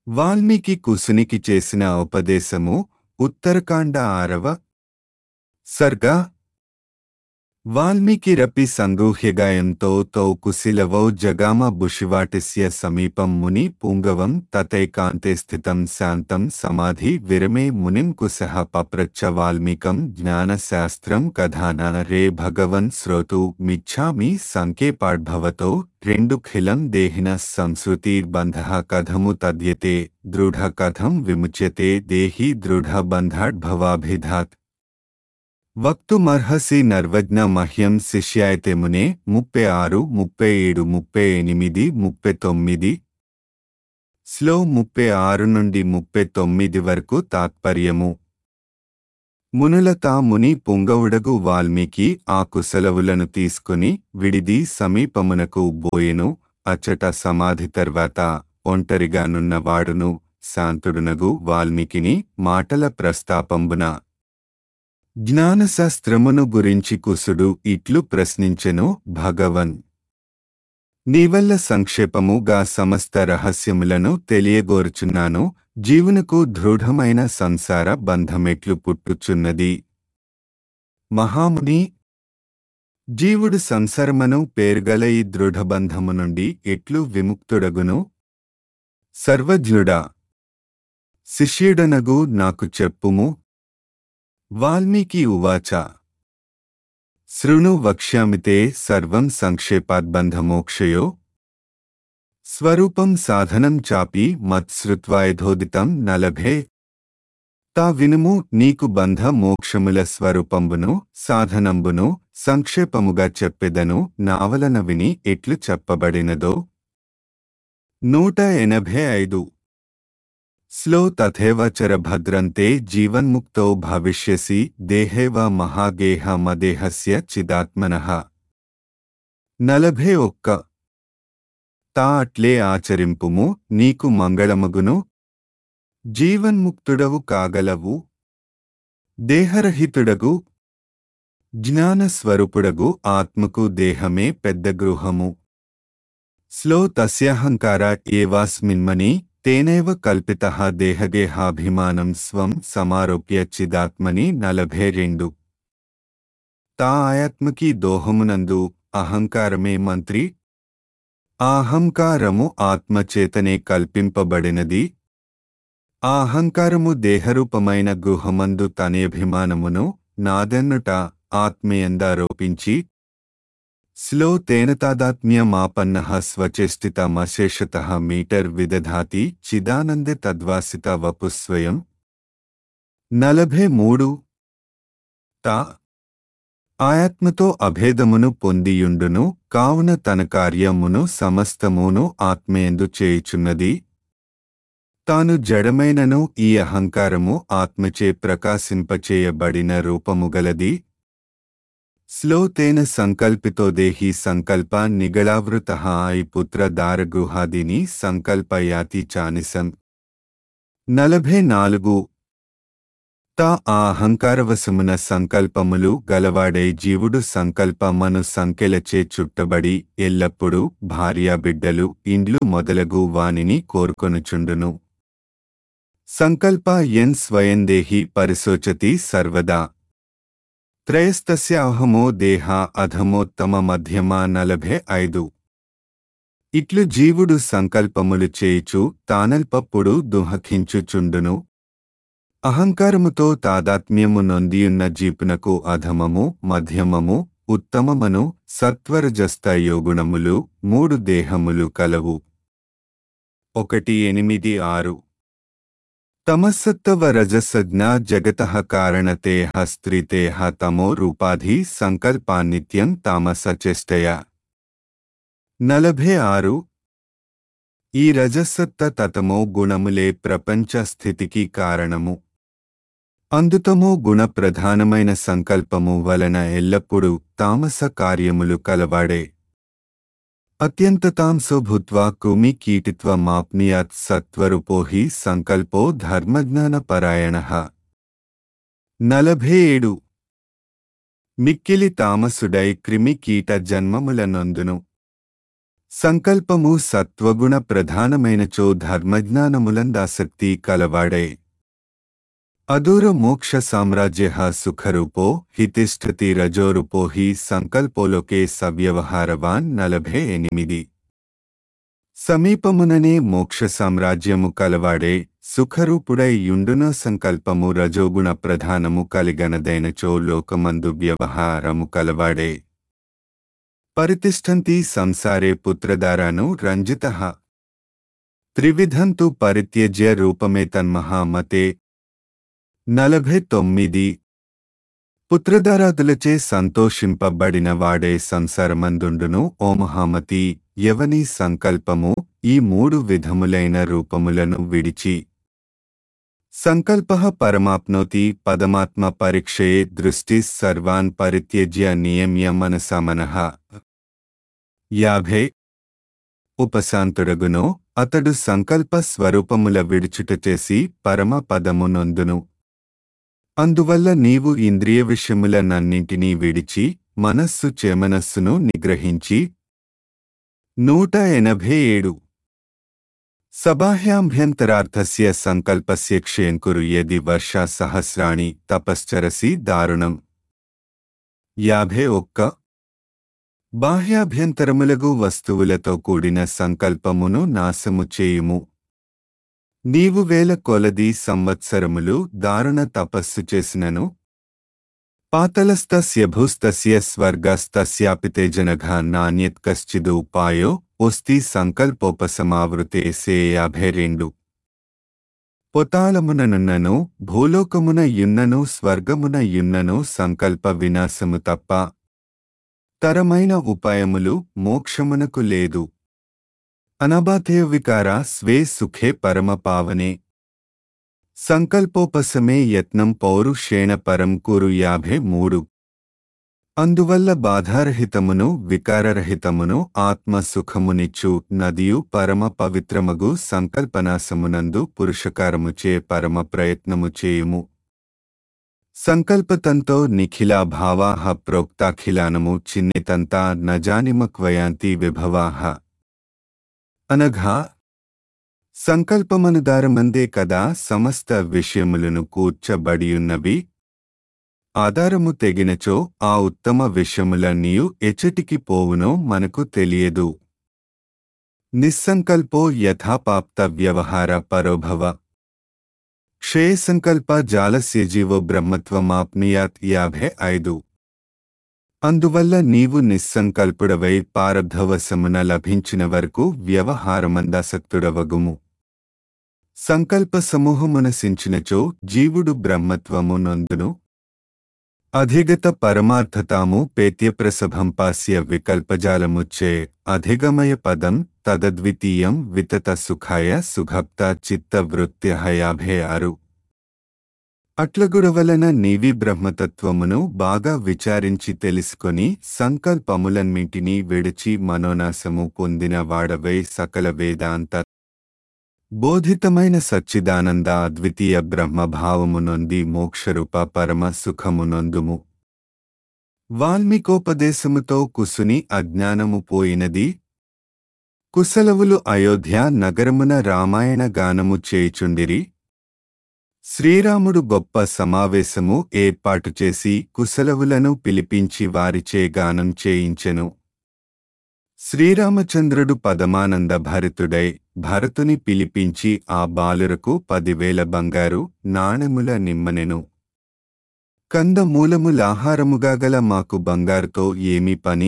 వాల్మీకి కుసునికి చేసిన ఉపదేశము ఉత్తరకాండ ఆరవ సర్గ వాల్మీకిరపి సంగూహ్యగాయంతో తౌ కుశిలవౌ జగామ బుషివాటిస్య సమీపం ముని పుంగవం తతైకాంతే స్థితం శాంతం సమాధి విరమే మునిం కుశః పప్రచ్చ వాల్మీకం జ్ఞానశాస్త్రం కథాన రే భగవన్ శ్రోతు మిచ్ఛామి సంకేపాడ్భవతో రెండు ఖిలం దేహిన సంస్కృతిర్బంధ కథము తద్యతే దృఢ కథం విముచ్యతే దేహి దృఢ బంధాడ్భవాభిధాత్ వక్తుమర్హసి నర్వజ్ఞ మహ్యం శిష్యాయతే మునే ముప్పై ఆరు ముప్పై ఏడు ముప్పై ఎనిమిది ముప్పై తొమ్మిది స్లో ముప్పై ఆరు నుండి ముప్పై తొమ్మిది వరకు తాత్పర్యము మునులతా ముని పుంగవుడగు వాల్మీకి ఆ కుశలవులను తీసుకుని విడిది సమీపమునకు బోయెను అచ్చట సమాధి తర్వాత ఒంటరిగానున్నవాడును శాంతుడునగు వాల్మీకిని మాటల ప్రస్తాపంబున జ్ఞానశాస్త్రమును గురించి కుసుడు ఇట్లు ప్రశ్నించెను భగవన్ నీవల్ల సంక్షేపముగా సమస్త రహస్యములను తెలియగోరుచున్నాను జీవునకు దృఢమైన సంసార బంధమెట్లు పుట్టుచున్నది మహాముని జీవుడు సంసారమను పేర్గల ఈ దృఢబంధము నుండి ఎట్లు విముక్తుడగును సర్వజ్ఞుడా శిష్యుడనగు నాకు చెప్పుము వాల్మీకి ఉవాచ శృణు వక్ష్యామితే సర్వం సంక్షేపాద్బంధమోక్షయో స్వరూపం సాధనం చాపి మత్సృత్వాయధోదితం నలభే తా వినుము నీకు బంధ మోక్షముల స్వరూపంబును సాధనంబును సంక్షేపముగా చెప్పెదను నావలన విని ఎట్లు చెప్పబడినదో నూట ఎనభై ఐదు స్లో తథైవ చరభద్రంతే జీవన్ముక్తో భవిష్యసి దేహేవ మహాగేహ మదేహస్య చిదాత్మనః నలభై ఒక్క తా అట్లే ఆచరింపుము నీకు మంగళమగును జీవన్ముక్తుడవు కాగలవు దేహరహితుడగు జ్ఞానస్వరూపుడగు ఆత్మకు దేహమే పెద్ద గృహము స్లో తస్యాహంకార ఏవాస్మిన్మని తేనైవ కల్పిత దేహగేహాభిమానం స్వం సమారోప్య చిదాత్మని నలభై రెండు తా ఆయాత్మకి దోహమునందు అహంకారమే మంత్రి ఆ అహంకారము ఆత్మచేతనే కల్పింపబడినది ఆ అహంకారము దేహరూపమైన గృహమందు తనేభిమానమును నాదెన్నుట ఆత్మయందారోపించి స్లో తేన తాదాత్మ్యమాపన్న స్వచేష్టితమశేషత మీటర్ విదధాతి చిదానందే తద్వాసిత వపుస్వయం నలభై మూడు తా ఆయాత్మతో అభేదమును పొందియుండును కావున తన కార్యమును సమస్తమును ఆత్మయందు చేయుచున్నది తాను జడమైనను ఈ అహంకారము ఆత్మచే ప్రకాశింపచేయబడిన రూపముగలది స్లోతేన సంకల్పితో దేహి సంకల్ప నిగళావృత ఐ పుత్ర దారగృహాదిని సంకల్పయాతి చానిసం నలభై నాలుగు తా ఆ అహంకారవశమున సంకల్పములు గలవాడై జీవుడు సంకల్పమను సంకెలచే చుట్టబడి ఎల్లప్పుడూ భార్యాబిడ్డలు ఇండ్లు మొదలగు వానిని కోరుకొనుచుండును సంకల్ప ఎన్ స్వయం దేహి పరిశోచతి సర్వదా త్రయస్తస్య అహమో దేహ అధమోత్తమ మధ్యమ నలభై ఐదు ఇట్లు జీవుడు సంకల్పములు చేయుచు తానల్పప్పుడు దుహకించుచుండును అహంకారముతో తాదాత్మ్యము నొందియున్న జీపునకు అధమము మధ్యమము ఉత్తమమను సత్వరజస్త యోగుణములు మూడు దేహములు కలవు ఒకటి ఎనిమిది ఆరు తమస్సత్వ రజసజ్ఞ జగత కారణతేహ స్త్రీతేహ తమో రూపాధి సంకల్పాన్నిత్యం తామసచేష్టయ నలభై ఆరు ఈ రజసత్త తతమో గుణములే ప్రపంచ స్థితికి కారణము అందుతమో గుణ ప్రధానమైన సంకల్పము వలన ఎల్లప్పుడూ తామస కార్యములు కలవాడే అత్యంతతాంసో భూత్వా కుమి కీటిత్వమాప్నియాత్ సత్వరూపో హి సంకల్పో ధర్మజ్ఞానపరాయణ నలభై ఏడు మిక్కిలి తామసుడై క్రిమి కీట జన్మముల నొందును సంకల్పము సత్వగుణ ప్రధానమైనచో ధర్మజ్ఞానములందాసక్తి కలవాడే అదూర మోక్ష సామ్రాజ్య సుఖరూపో హితిష్ఠతి రజోరూపో హి సంకల్పోలోకే సవ్యవహారవాన్ నలభై ఎనిమిది సమీపముననే మోక్ష సామ్రాజ్యము కలవాడే సుఖరూపుడై యుండున సంకల్పము రజోగుణ ప్రధానము కలిగనదైనచో లోకమందు వ్యవహారము కలవాడే పరితిష్టంతి సంసారే పుత్రదారాను రంజిత త్రివిధంతు పరిత్యజ్య రూపమే తన్మహామతే నలభై తొమ్మిది పుత్రధారాదులచే సంతోషింపబడిన వాడే సంసారమందుండును ఓ మహామతి ఎవని సంకల్పము ఈ మూడు విధములైన రూపములను విడిచి సంకల్ప పరమాప్నోతి పదమాత్మ పరీక్షయే దృష్టి సర్వాన్ పరిత్యజ్య నియమ్య మనసా మనః యాభై ఉపశాంతుడగునో అతడు సంకల్ప స్వరూపముల విడుచుట చేసి పరమ పదమునొందును అందువల్ల నీవు ఇంద్రియ విషయములనన్నింటినీ విడిచి మనస్సు చేమనస్సును నిగ్రహించి నూట ఎనభై ఏడు సబాహ్యాంభ్యంతరార్థస్య సంకల్పస్య క్షేంకురు యది వర్ష సహస్రాణి తపశ్చరసి దారుణం యాభై ఒక్క బాహ్యాభ్యంతరములగు వస్తువులతో కూడిన సంకల్పమును నాశము చేయుము నీవు వేల కొలది సంవత్సరములు దారుణ తపస్సు చేసినను పాతలస్తస్య భూస్తస్య స్వర్గస్తస్యాపితే జనఘ నాణ్యత్ కశ్చిదుపాయో ఒస్తి సంకల్పోపసమావృతే సే యాభై రెండు పొతాళముననున్నను భూలోకమున యున్నను స్వర్గమున యున్నను సంకల్ప వినాశము తప్ప తరమైన ఉపాయములు మోక్షమునకు లేదు అనబాధేయ వికార స్వే సుఖే పరమ పావనే సంకల్పోపశమే యత్నం పౌరుషేణ పరం కురు యాభై మూడు అందువల్ల బాధారహితమును వికారరహితమును ఆత్మ సుఖమునిచ్చు నదియు పరమ పవిత్రమగు సంకల్పనాశమునందు పురుషకారముచే పరమ ప్రయత్నము చేయుము సంకల్పతంతో నిఖిలా భావాహ ప్రోక్తాఖిలానము చిన్నితంతా నజానిమక్వయాంతి విభవాహ అనఘా సంకల్పమనుదారమందే కదా సమస్త విషయములను కూర్చబడియున్నవి ఆధారము తెగినచో ఆ ఉత్తమ విషయములన్నీయు ఎచటికి పోవునో మనకు తెలియదు నిస్సంకల్పో యథాపాప్త వ్యవహార పరోభవ క్షేయసంకల్ప జాలస్య జీవో బ్రహ్మత్వమాప్నియాత్ యాభై ఐదు అందువల్ల నీవు నిస్సంకల్పుడవై పారబ్ధవశమున లభించిన వరకు వ్యవహారమందాసక్తుడవగుము సంకల్ప సమూహమునసించినచో జీవుడు బ్రహ్మత్వము నొందును అధిగత పరమార్థతాము పేత్యప్రసభంపాస్య వికల్పజాలముచ్చే అధిగమయ పదం తదద్వితీయం వితత సుఖాయ సుఘప్త చిత్త వృత్త్య యాభై ఆరు అట్లగుడవలన నీవి బ్రహ్మతత్వమును బాగా విచారించి తెలుసుకొని సంకల్పములన్నింటినీ విడిచి మనోనాశము పొందిన వాడవై సకల వేదాంత బోధితమైన సచ్చిదానంద అద్వితీయ బ్రహ్మభావమునొంది మోక్షరూప పరమ సుఖమునొందుము వాల్మీకోపదేశముతో కుసుని అజ్ఞానము పోయినది కుశలవులు అయోధ్య నగరమున రామాయణ గానము చేయుచుండిరి శ్రీరాముడు గొప్ప సమావేశము ఏర్పాటు చేసి కుశలవులను పిలిపించి వారిచే గానం చేయించెను శ్రీరామచంద్రుడు పదమానంద భరతుడై భరతుని పిలిపించి ఆ బాలురకు పదివేల బంగారు నాణెముల నిమ్మనెను కంద మూలములాహారముగా గల మాకు బంగారుతో ఏమి పని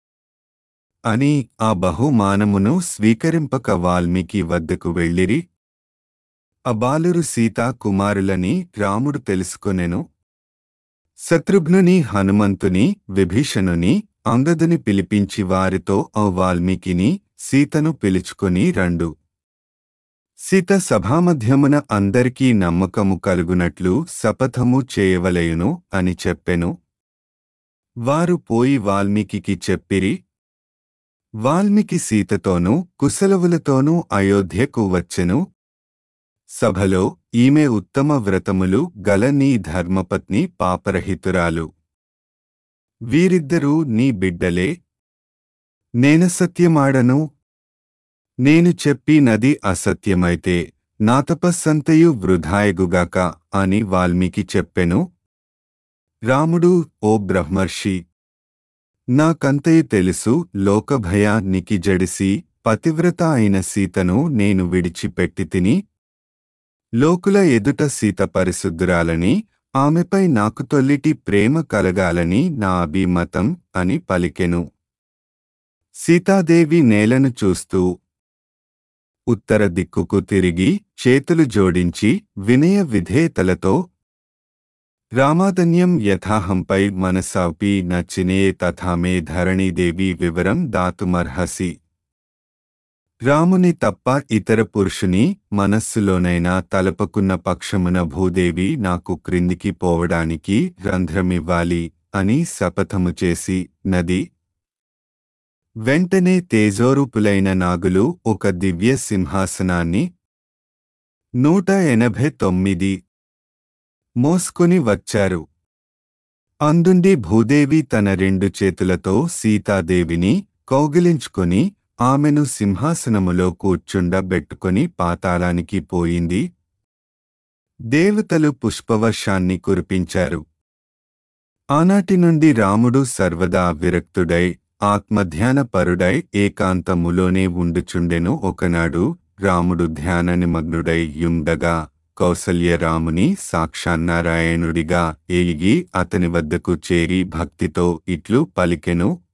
అని ఆ బహుమానమును స్వీకరింపక వాల్మీకి వద్దకు వెళ్ళిరి అబాలురు సీతా కుమారులని రాముడు తెలుసుకొనెను శత్రుఘ్నుని హనుమంతుని విభీషణుని అంగదుని పిలిపించి వారితో ఆ వాల్మీకిని సీతను పిలుచుకొని రండు సీత సభామధ్యమున అందరికీ నమ్మకము కలుగునట్లు శపథము చేయవలయును అని చెప్పెను వారు పోయి వాల్మీకి చెప్పిరి వాల్మీకి సీతతోనూ కుశలవులతోనూ అయోధ్యకు వచ్చెను సభలో ఈమె ఉత్తమ వ్రతములు గల నీ ధర్మపత్ని పాపరహితురాలు వీరిద్దరూ నీ బిడ్డలే నేనసత్యమాడను నేను చెప్పినది అసత్యమైతే నా తపస్సంతయు వృధాయగుగాక అని వాల్మీకి చెప్పెను రాముడు ఓ బ్రహ్మర్షి నాకంతయు తెలుసు లోకభయానికి జడిసి పతివ్రత అయిన సీతను నేను విడిచిపెట్టి తిని లోకుల ఎదుట సీత పరిశుద్ధురాలని ఆమెపై నాకు తొల్లిటి ప్రేమ కలగాలని నా అభిమతం అని పలికెను సీతాదేవి నేలను చూస్తూ ఉత్తర దిక్కుకు తిరిగి చేతులు జోడించి వినయ విధేయతలతో రామాదన్యం యథాహంపై మనసాపి నచ్చినే తథామే ధరణీదేవి వివరం దాతుమర్హసి రాముని తప్ప ఇతర పురుషుని మనస్సులోనైనా తలపకున్న పక్షమున భూదేవి నాకు క్రిందికి పోవడానికి రంధ్రమివ్వాలి అని శపథము చేసి నది వెంటనే తేజోరూపులైన నాగులు ఒక దివ్య సింహాసనాన్ని నూట ఎనభై తొమ్మిది మోసుకుని వచ్చారు అందుండి భూదేవి తన రెండు చేతులతో సీతాదేవిని కౌగిలించుకొని ఆమెను సింహాసనములో కూర్చుండబెట్టుకొని పాతాళానికి పోయింది దేవతలు పుష్పవర్షాన్ని కురిపించారు ఆనాటి నుండి రాముడు సర్వదా విరక్తుడై ఆత్మధ్యానపరుడై ఏకాంతములోనే ఉండుచుండెను ఒకనాడు రాముడు ధ్యాన నిమగ్నుడై యుండగా కౌసల్య రాముని సాక్షాన్నారాయణుడిగా ఎయిగి అతని వద్దకు చేరి భక్తితో ఇట్లు పలికెను